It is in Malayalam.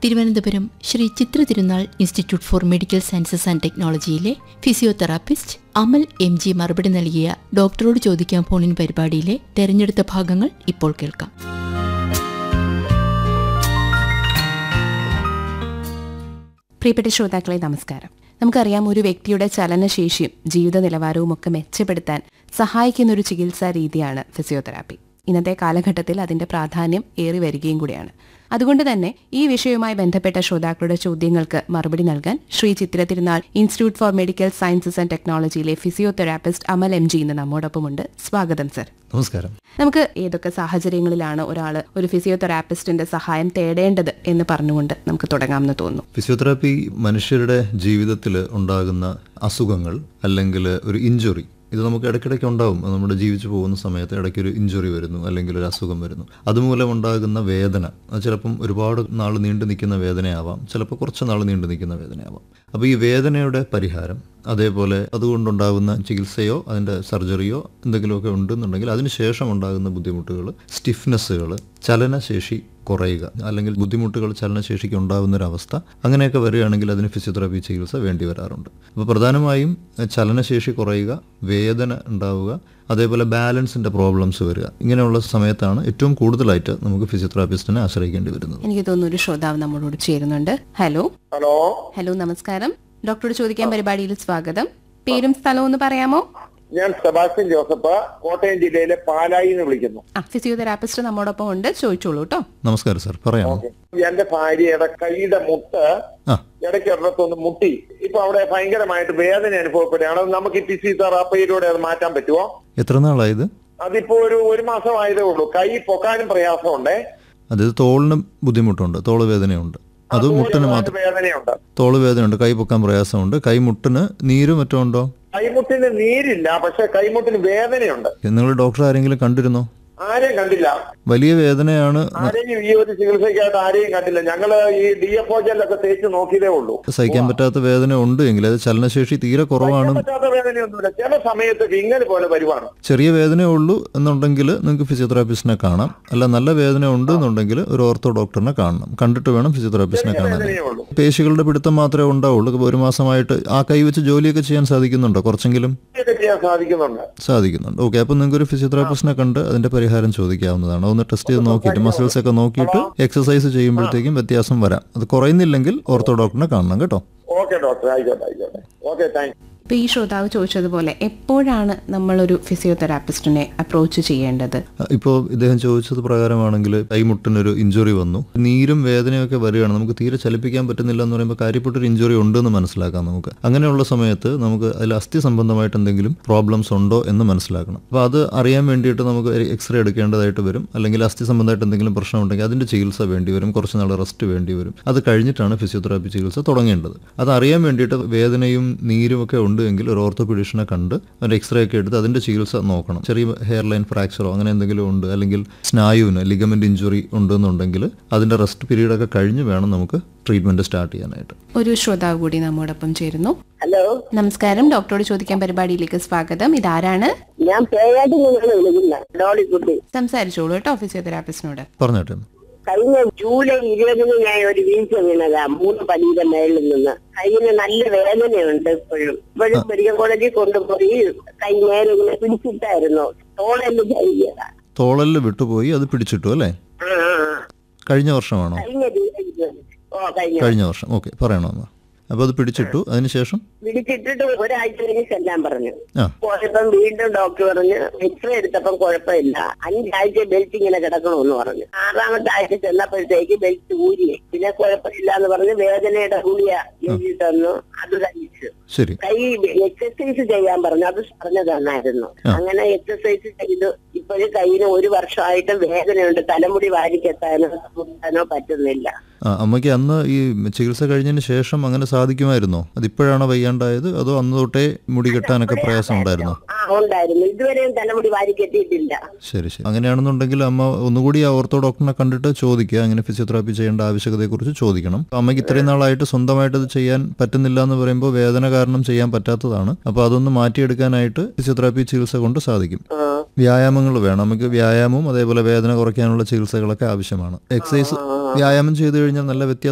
Thiruvananthapuram Sree Chitra Thirunal institute for medical sciences and ടെക്നോളജിയിലെ ഫിസിയോതെറാപ്പിസ്റ്റ് അമൽ എം ജി മറുപടി നൽകിയ ഡോക്ടറോട് ചോദിക്കാൻ ഫോണിൻ പരിപാടിയിലെ തെരഞ്ഞെടുത്ത ഭാഗങ്ങൾ ഇപ്പോൾ കേൾക്കാം പ്രിയപ്പെട്ട ശ്രോതാക്കളെ നമസ്കാരം നമുക്കറിയാം ഒരു വ്യക്തിയുടെ ചലനശേഷിയും ജീവിത നിലവാരവും ഒക്കെ മെച്ചപ്പെടുത്താൻ സഹായിക്കുന്ന ഒരു ചികിത്സാ രീതിയാണ് ഫിസിയോതെറാപ്പി ഇന്നത്തെ കാലഘട്ടത്തിൽ അതിന്റെ പ്രാധാന്യം ഏറി വരികയും കൂടിയാണ് അതുകൊണ്ട് തന്നെ ഈ വിഷയവുമായി ബന്ധപ്പെട്ട ശ്രോതാക്കളുടെ ചോദ്യങ്ങൾക്ക് മറുപടി നൽകാൻ Sree Chitra Thirunal institute for medical sciences and ടെക്നോളജിയിലെ ഫിസിയോതെറാപ്പിസ്റ്റ് അമൽ എം ജി ഇന്ന് നമ്മോടൊപ്പമുണ്ട് സ്വാഗതം സർ നമസ്കാരം നമുക്ക് ഏതൊക്കെ സാഹചര്യങ്ങളിലാണ് ഒരാൾ ഒരു ഫിസിയോതെറാപ്പിസ്റ്റിന്റെ സഹായം തേടേണ്ടത് എന്ന് പറഞ്ഞുകൊണ്ട് നമുക്ക് തുടങ്ങാമെന്ന് തോന്നുന്നു ഫിസിയോതെറാപ്പി മനുഷ്യരുടെ ജീവിതത്തിൽ ഉണ്ടാകുന്ന അസുഖങ്ങൾ അല്ലെങ്കിൽ ഒരു ഇഞ്ചുറി ഇത് നമുക്ക് ഇടയ്ക്കിടയ്ക്ക് ഉണ്ടാവും അത് നമ്മുടെ ജീവിച്ചു പോകുന്ന സമയത്ത് ഇടയ്ക്ക് ഒരു ഇഞ്ചുറി വരുന്നു അല്ലെങ്കിൽ ഒരു അസുഖം വരുന്നു അതുമൂലം ഉണ്ടാകുന്ന വേദന അത് ചിലപ്പം ഒരുപാട് നാൾ നീണ്ടു നിൽക്കുന്ന വേദനയാവാം ചിലപ്പോൾ കുറച്ച് നാൾ നീണ്ടു നിൽക്കുന്ന വേദനയാവാം അപ്പോൾ ഈ വേദനയുടെ പരിഹാരം അതേപോലെ അതുകൊണ്ടുണ്ടാകുന്ന ചികിത്സയോ അതിൻ്റെ സർജറിയോ എന്തെങ്കിലുമൊക്കെ ഉണ്ടെന്നുണ്ടെങ്കിൽ അതിനുശേഷം ഉണ്ടാകുന്ന ബുദ്ധിമുട്ടുകൾ സ്റ്റിഫ്നെസ്സുകൾ ചലനശേഷി കുറയുക അല്ലെങ്കിൽ ബുദ്ധിമുട്ടുകൾ ചലനശേഷിക്ക് ഉണ്ടാകുന്ന ഒരു അവസ്ഥ അങ്ങനെയൊക്കെ വരികയാണെങ്കിൽ അതിന് ഫിസിയോതെറാപ്പി ചികിത്സ വേണ്ടി വരാറുണ്ട് അപ്പോൾ പ്രധാനമായും എഹ്, ചലനശേഷി കുറയുക വേദന ഉണ്ടാവുക അതേപോലെ ബാലൻസിൻ്റെ പ്രോബ്ലംസ് വരിക ഇങ്ങനെയുള്ള സമയത്താണ് ഏറ്റവും കൂടുതലായിട്ട് നമുക്ക് ഫിസിയോതെറാപ്പിസ്റ്റിനെ ആശ്രയിക്കേണ്ടി വരുന്നത് എനിക്ക് തോന്നുന്നു ഒരു ശ്രോതാവ് നമ്മളോട് ചേരുന്നുണ്ട് ഹലോ ഹലോ ഹലോ നമസ്കാരം ഡോക്ടറോട് ചോദിക്കാൻ പരിപാടിയിൽ സ്വാഗതം പേരും സ്ഥലവും ഒന്ന് പറയാമോ ഞാൻ സെബാസ്റ്റ്യൻ ജോസഫ് കോട്ടയം ജില്ലയിലെ പാലായി എന്ന് വിളിക്കുന്നു ആ ഫിസിയോതെറാപ്പിസ്റ്റ് നമ്മോടൊപ്പം ഉണ്ട് ചോദിച്ചോളൂ കേട്ടോ നമസ്കാരം സാർ പറയാമോ എന്റെ ഭാര്യയുടെ കൈയുടെ മുട്ട് ആ ഇടയ്ക്ക് ഒരിടത്തൊന്ന് മുട്ടി ഇപ്പൊ അവിടെ ഭയങ്കരമായിട്ട് വേദന അനുഭവപ്പെടുകയാണ് അത് നമുക്ക് ഈ ഫിസിയോതെറാപ്പിയിലൂടെ അത് മാറ്റാൻ പറ്റുമോ എത്ര നാളായത് അതിപ്പോ ഒരു ഒരു മാസം ആയതേ ഉള്ളൂ കൈ പൊക്കാനും പ്രയാസമുണ്ടേ അതായത് തോളിന് ബുദ്ധിമുട്ടുണ്ട് തോള് വേദനയുണ്ട് അത് മുട്ടിന് മാത്രം വേദനയുണ്ട് തോള് വേദനയുണ്ട് കൈ പൊക്കാൻ പ്രയാസമുണ്ട് കൈ മുട്ടിന് നീരും മറ്റോ ഉണ്ടോ കൈമുട്ടിന് നീരില്ല പക്ഷെ കൈമുട്ടിന് വേദനയുണ്ട് നിങ്ങൾ ഡോക്ടർ ആരെങ്കിലും കണ്ടിരുന്നോ ആരെയും കണ്ടില്ല വലിയ വേദനയാണ് ആരെയും ഈ ഒരു ചികിത്സയ്ക്കായിട്ട് ആരെയും കണ്ടില്ല ഞങ്ങള് ഈ ഡി എഫ് ഒ ജെല്ലൊക്കെ തേച്ച് നോക്കിയതേ ഉള്ളൂ സഹിക്കാൻ പറ്റാത്ത വേദന ഉണ്ട് എങ്കിൽ അത് ചലനശേഷി തീരെ കുറവാണ് പറ്റാത്ത വേദനയൊന്നുമില്ല ചില സമയത്ത് വിങ്ങൽ പോലെ വരുവാണ് ചെറിയ വേദനയേ ഉള്ളൂ എന്നുണ്ടെങ്കിൽ നിങ്ങൾക്ക് ഫിസിയോതെറാപ്പിസ്റ്റിനെ കാണാം അല്ല നല്ല വേദന ഉണ്ട് എന്നുണ്ടെങ്കിൽ ഒരു ഓർത്തോ ഡോക്ടറിനെ കാണണം കണ്ടിട്ട് വേണം ഫിസിയോതെറാപ്പിസ്റ്റിനെ കാണാൻ വേദനയേ ഉള്ളൂ പേശികളുടെ പിടുത്തം മാത്രമേ ഉണ്ടാവുള്ളൂ ഇപ്പൊ ഒരു മാസമായിട്ട് ആ കൈ വെച്ച് ജോലിയൊക്കെ ചെയ്യാൻ സാധിക്കുന്നുണ്ടോ കുറച്ചെങ്കിലും ഇതൊക്കെ ചെയ്യാൻ സാധിക്കുന്നുണ്ട് സാധിക്കുന്നുണ്ട് ഓക്കെ അപ്പോൾ നിങ്ങൾക്ക് ഒരു ഫിസിയോതെറാപ്പിസ്റ്റിനെ കണ്ട് അതിന്റെ പരിഹാരം ചോദിക്കാവുന്നതാണ് ഒന്ന് ടെസ്റ്റ് ചെയ്ത് നോക്കിയിട്ട് മസിൽസ് ഒക്കെ നോക്കിയിട്ട് എക്സസൈസ് ചെയ്യുമ്പോഴത്തേക്കും വ്യത്യാസം വരാം അത് കുറയുന്നില്ലെങ്കിൽ ഓർത്തോ ഡോക്ടറിനെ കാണണം കേട്ടോ ഓക്കെ ഡോക്ടർ ആയിക്കോട്ടെ ആയിക്കോട്ടെ ഓക്കെ താങ്ക് ഇപ്പൊ ഈ ശ്രോതാവ് ചോദിച്ചതുപോലെ എപ്പോഴാണ് നമ്മളൊരു ഫിസിയോതെറാപ്പിസ്റ്റിനെ അപ്രോച്ച് ചെയ്യേണ്ടത് ഇപ്പോൾ ഇദ്ദേഹം ചോദിച്ചത് പ്രകാരമാണെങ്കിൽ കൈമുട്ടിനൊരു ഇഞ്ചുറി വന്നു നീരും വേദനയൊക്കെ വരികയാണ് നമുക്ക് തീരെ ചലിപ്പിക്കാൻ പറ്റുന്നില്ല എന്ന് പറയുമ്പോൾ കാര്യപ്പെട്ടൊരു ഇഞ്ചുറി ഉണ്ടെന്ന് മനസ്സിലാക്കാം നമുക്ക് അങ്ങനെയുള്ള സമയത്ത് നമുക്ക് അതിൽ അസ്ഥി സംബന്ധമായിട്ട് എന്തെങ്കിലും പ്രോബ്ലംസ് ഉണ്ടോ എന്ന് മനസ്സിലാക്കണം അപ്പോൾ അത് അറിയാൻ വേണ്ടിയിട്ട് നമുക്ക് എക്സ്റേ എടുക്കേണ്ടതായിട്ട് വരും അല്ലെങ്കിൽ അസ്ഥി സംബന്ധമായിട്ട് എന്തെങ്കിലും പ്രശ്നം ഉണ്ടെങ്കിൽ അതിൻ്റെ ചികിത്സ വേണ്ടി വരും കുറച്ച് നാൾ റെസ്റ്റ് വേണ്ടി വരും അത് കഴിഞ്ഞിട്ടാണ് ഫിസിയോതെറാപ്പി ചികിത്സ തുടങ്ങേണ്ടത് അത് അറിയാൻ വേണ്ടിയിട്ട് വേദനയും നീരും ഒക്കെ ഉണ്ട് എങ്കിൽ ഒരു ഓർത്തോപീഡിഷനെ കണ്ട് ഒരു എക്സ്റേ ഒക്കെ എടുത്ത് അതിൻ്റെ ചികിത്സ നോക്കണം ചെറിയ ഹെയർ ലൈൻ ഫ്രാക്ചറോ അങ്ങനെ എന്തെങ്കിലും ഉണ്ട് അല്ലെങ്കിൽ സ്നായുവിന് ലിഗമെന്റ് ഇഞ്ചുറി ഉണ്ടെന്നുണ്ടെങ്കിൽ അതിൻ്റെ റെസ്റ്റ് പീരീഡ് ഒക്കെ കഴിഞ്ഞ് വേണം നമുക്ക് ട്രീറ്റ്മെന്റ് സ്റ്റാർട്ട് ചെയ്യാനായിട്ട് ഒരു ശ്രോതാവ് കൂടി നമ്മോടൊപ്പം ചേരുന്നു ഹലോ നമസ്കാരം ഡോക്ടറോട് ചോദിക്കാൻ പരിപാടിയിലേക്ക് സ്വാഗതം ഇതാരാണ് ഞാൻ പേയാട്ടിൽ നിന്നാണ് വിളിക്കുന്നത് ഡോളിക്കുട്ടി സംസാരിച്ചോളൂ കേട്ടോ ഫിസിയോതെറാപ്പിസ്റ്റിനോട് പറഞ്ഞോട്ടെ കഴിഞ്ഞ ജൂലൈ ഇരുപതിന് ഞാൻ ഒരു വീഴ്ച വീണതാ മൂന്ന് പടിയുടെ മേളിൽ നിന്ന് കയ്യിന് നല്ല വേദനയുണ്ട് ഇപ്പോഴും ഇപ്പോഴും മെഡിക്കൽ കോളേജിൽ കൊണ്ടുപോയി കൈ നേരെ ഇങ്ങനെ പിടിച്ചിട്ടായിരുന്നു തോളെല്ലാം കഴിഞ്ഞതാ തോളലിൽ വിട്ടുപോയി അത് പിടിച്ചിട്ടു അല്ലേ ആ ആ, ആ. കഴിഞ്ഞ വർഷമാണോ കഴിഞ്ഞ ജൂലൈ ഇരുപത്. ഓ കഴിഞ്ഞ കഴിഞ്ഞ വർഷം ഓക്കെ പറയണോ എന്നാ അപ്പോൾ അത് പിടിച്ചിട്ടു അതിനുശേഷം പിടിച്ചിട്ടിട്ട് ഒരാഴ്ച കഴിഞ്ഞ് ചെല്ലാൻ പറഞ്ഞു ആ പോയപ്പം വീണ്ടും ഡോക്ടർ പറഞ്ഞു എക്സ്റേ എടുത്തപ്പം കുഴപ്പമില്ല അഞ്ചാഴ്ച ബെൽറ്റ് ഇങ്ങനെ കിടക്കണമെന്ന് പറഞ്ഞു ആറാമത്തെ ആഴ്ച ചെന്നപ്പോഴത്തേക്ക് ബെൽറ്റ് ഊരി പിന്നെ കുഴപ്പമില്ല എന്ന് പറഞ്ഞ് വേദനയുടെ ഗുളിയ എഴുതി തന്നു അത് കഴിച്ചു ശരി കൈ എക്സസൈസ് ചെയ്യാൻ പറഞ്ഞു അത് പറഞ്ഞു തന്നായിരുന്നു അങ്ങനെ എക്സസൈസ് ചെയ്തു ഇപ്പോഴും കയ്യിന് ഒരു വർഷമായിട്ട് വേദനയുണ്ട് തലമുടി വാരിക്കെത്താനോ മുട്ടാനോ പറ്റുന്നില്ല ആ അമ്മയ്ക്ക് അന്ന് ഈ ചികിത്സ കഴിഞ്ഞതിന് ശേഷം അങ്ങനെ സാധിക്കുമായിരുന്നോ അതിപ്പോഴാണോ വയ്യാണ്ടായത് അതോ അന്ന് തൊട്ടേ മുടി കെട്ടാനൊക്കെ പ്രയാസം ഉണ്ടായിരുന്നോ ആ ഉണ്ടായിരുന്നു ഇതുവരെയും തലമുടി വാരിക്കെട്ടിയിട്ടില്ല ശരി ശരി അങ്ങനെയാണെന്നുണ്ടെങ്കിൽ അമ്മ ഒന്നുകൂടി ആ ഓർത്തോ ഡോക്ടറിനെ കണ്ടിട്ട് ചോദിക്കുക അങ്ങനെ ഫിസിയോതെറാപ്പി ചെയ്യേണ്ട ആവശ്യകതയെക്കുറിച്ച് ചോദിക്കണം അപ്പൊ അമ്മയ്ക്ക് ഇത്രയും നാളായിട്ട് സ്വന്തമായിട്ട് ഇത് ചെയ്യാൻ പറ്റുന്നില്ല എന്ന് പറയുമ്പോൾ വേദന കാരണം ചെയ്യാൻ പറ്റാത്തതാണ് അപ്പോൾ അതൊന്ന് മാറ്റിയെടുക്കാനായിട്ട് ഫിസിയോതെറാപ്പി ചികിത്സ കൊണ്ട് സാധിക്കും ആ വ്യായാമങ്ങൾ വേണം നമുക്ക് വ്യായാമവും അതേപോലെ വേദന കുറയ്ക്കാനുള്ള ചികിത്സകളൊക്കെ ആവശ്യമാണ് എക്സസൈസ് വ്യായാമം ചെയ്തു കഴിഞ്ഞാൽ നല്ല വ്യത്യാസം